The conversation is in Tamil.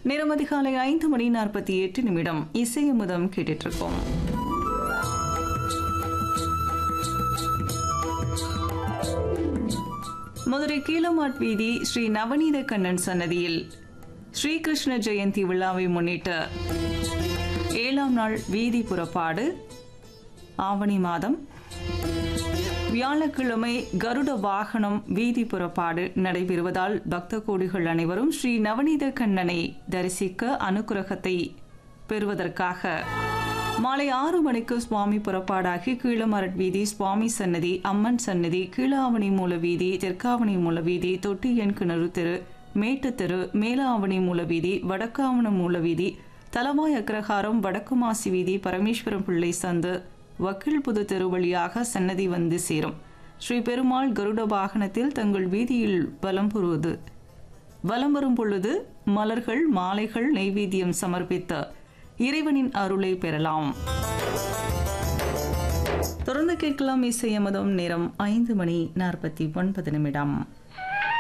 நேரம் அதிகாலை ஐந்து மணி நாற்பத்தி எட்டு நிமிடம் இசையமுதம் கேட்டுட்டு இருக்கோம் மதுரை கீழமாட் வீதி ஸ்ரீ நவநீத கண்ணன் சன்னதியில் ஸ்ரீகிருஷ்ண ஜெயந்தி விழாவை முன்னிட்டு ஏழாம் நாள் வீதி புறப்பாடு ஆவணி மாதம் வியாழக்கிழமை கருட வாகனம் வீதி புறப்பாடு நடைபெறுவதால் பக்த கோடிகள் அனைவரும் ஸ்ரீ நவநீத கண்ணனை தரிசிக்க அனுக்கிரகத்தை பெறுவதற்காக மாலை ஆறு மணிக்கு சுவாமி புறப்பாடாகி கீழமரட் வீதி சுவாமி சன்னதி அம்மன் சன்னதி கீழாவணி மூல வீதி தெற்காவணி மூல வீதி தொட்டியன் கிணறு தெரு மேட்டு தெரு மேலாவணி மூல வீதி வடக்காவண மூல வீதி தலவாய் அக்ரஹாரம் வடக்கு மாசி வீதி பரமேஸ்வரம் பிள்ளை சந்து வக்கீல் புது தெரு வழியாக சன்னதி வந்து சேரும் ஸ்ரீ பெருமாள் கருட வாகனத்தில் தங்கள் வீதியில் வலம் புறுவது வலம் வரும் பொழுது மலர்கள் மாலைகள் நெய்வேத்தியம் சமர்ப்பித்த இறைவனின் அருளை பெறலாம் தொடர்ந்து கேட்கலாம் இசையமதம் நேரம் ஐந்து மணி நாற்பத்தி ஒன்பது நிமிடம்